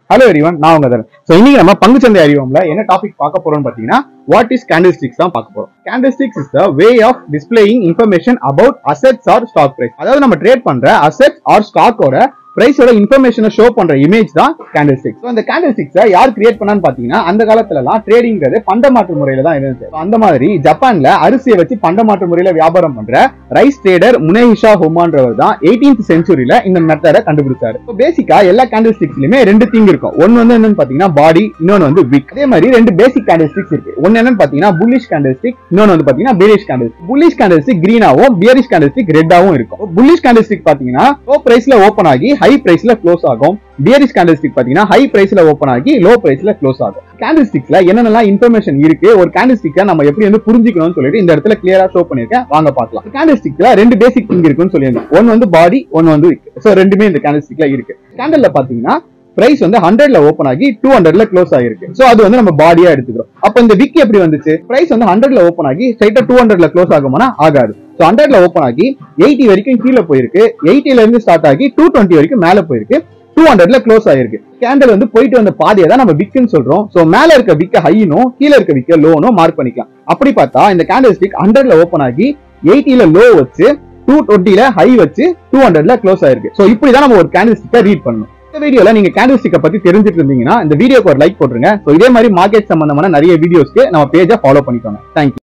hello everyone நான் உங்க தரேன் ஸோ இன்னைக்கு நம்ம பங்குச்சந்தை அறிவோம்ல என்ன டாபிக் பார்க்க போறோம்னு பார்த்தீங்கன்னா வாட் இஸ் கேண்டில்ஸ்டிக்ஸ் தான் பார்க்க போறோம் candlesticks is the way of displaying information about assets or stock price அதாவது நம்ம ட்ரேட் பண்ற அசெட்ஸ் ஆர் ஸ்டாக்கோட பிரைஸோட இன்ஃபர்மேஷனை ஷோ பண்ற இமேஜ் தான் கேண்டில் ஸ்டிக்ஸ் ஸோ அந்த கேண்டில் ஸ்டிக்ஸை யார் கிரியேட் பண்ணான்னு பாத்தீங்கன்னா அந்த காலத்துல எல்லாம் ட்ரேடிங்கிறது பண்டமாற்று முறையில தான் இருந்துச்சு So அந்த மாதிரி ஜப்பான்ல அரிசியை வச்சு பண்டமாற்று முறையில வியாபாரம் பண்ற ரைஸ் ட்ரேடர் முனேஹிஷா ஹுமான்றவர் தான் எயிட்டீன்த் செஞ்சுரியில இந்த மெத்தடை கண்டுபிடிச்சாரு ஸோ பேசிக்கா எல்லா கேண்டில் ஸ்டிக்ஸ்லயுமே ரெண்டு திங் இருக்கும் ஒன்னு வந்து என்னன்னு பாத்தீங்கன்னா பாடி இன்னொன்னு வந்து விக் அதே மாதிரி ரெண்டு பேசிக் கேண்டில் ஸ்டிக்ஸ் இருக்கு ஒன்னு என்னன்னு பாத்தீங்கன்னா புல்லிஷ் கேண்டில் ஸ்டிக் இன்னொன்னு வந்து பாத்தீங்கன்னா bearish candle bullish candle stick கிரீனாவும் பியரிஷ் கேண்டில் ஸ்டிக் ரெட்டாவும் இருக்கும் புல்லிஷ் கேண்டில் ஸ்டிக் பாத்தீங்கன்னா லோ பிரைஸ்ல ஓப்பன் ஆகி ஹை பிரைஸ்ல க்ளோஸ் ஆகும் பியரிஷ் கேண்டில் ஸ்டிக் பாத்தீங்கன்னா ஹை பிரைஸ்ல ஓப்பன் ஆகி லோ பிரைஸ்ல க்ளோஸ் ஆகும் கேண்டில் ஸ்டிக்ஸ்ல என்னென்னலாம் இன்ஃபர்மேஷன் இருக்கு ஒரு கேண்டில் ஸ்டிக்கை நம்ம எப்படி வந்து புரிஞ்சுக்கணும்னு சொல்லிட்டு இந்த இடத்துல கிளியரா ஷோ பண்ணிருக்கேன் வாங்க பார்க்கலாம் கேண்டில் ஸ்டிக்ல ரெண்டு பேசிக் திங் இருக்குன்னு சொல்லியிருந்தேன் ஒன்னு வந்து பாடி ஒன்னு வந்து சோ ரெண்டுமே இந்த கேண்டில் ஸ்டிக்ல இருக்கு கேண்டில்ல பாத்தீங்கன்னா பிரைஸ் வந்து ஹண்ட்ரட்ல ஓப்பன் ஆகி டூ ஹண்ட்ரட்ல க்ளோஸ் ஆகிருக்கு சோ அது வந்து நம்ம பாடியா எடுத்துக்கிறோம் அப்ப இந்த விக் எப்படி வந்துச்சு பிரைஸ் வந்து ஹண்ட்ரட்ல ஓப்பன் ஆகி ஸ்ட்ரைட்டா டூ ஹண்ட்ரட்ல க்ளோஸ் ஆகுமானா ஆகாது ஸோ ஹண்ட்ரட்ல ஓப்பன் ஆகி எயிட்டி வரைக்கும் கீழே போயிருக்கு எயிட்டில இருந்து ஸ்டார்ட் ஆகி டூ டுவெண்ட்டி வரைக்கும் மேல போயிருக்கு டூ ஹண்ட்ரட்ல க்ளோஸ் ஆயிருக்கு கேண்டல் வந்து போயிட்டு வந்த பாதையை தான் நம்ம விக்குன்னு சொல்றோம் சோ மேல இருக்க விக்க ஹைனும் கீழே இருக்க விக்க லோனும் மார்க் பண்ணிக்கலாம் அப்படி பார்த்தா இந்த கேண்டல் ஸ்டிக் ஹண்ட்ரட்ல ஓப்பன் ஆகி எயிட்டில லோ வச்சு டூ டுவெண்ட்டில ஹை வச்சு டூ ஹண்ட்ரட்ல க்ளோஸ் ஆயிருக்கு சோ இப்படிதான் நம்ம ஒரு கேண்டில் ஸ்டிக்கை ரீட் பண்ணணும் இந்த வீடியோல நீங்க கேண்டில் ஸ்டிக்கை பத்தி தெரிஞ்சுட்டு இருந்தீங்கன்னா இந்த வீடியோக்கு ஒரு லைக் போட்டுருங்க சோ இதே மாதிரி மார்க்கெட் சம்பந்தமான நிறைய வீடியோஸ்க்கு நம்ம பேஜை ஃபாலோ பண்ணிக்கோங்க தேங்க்யூ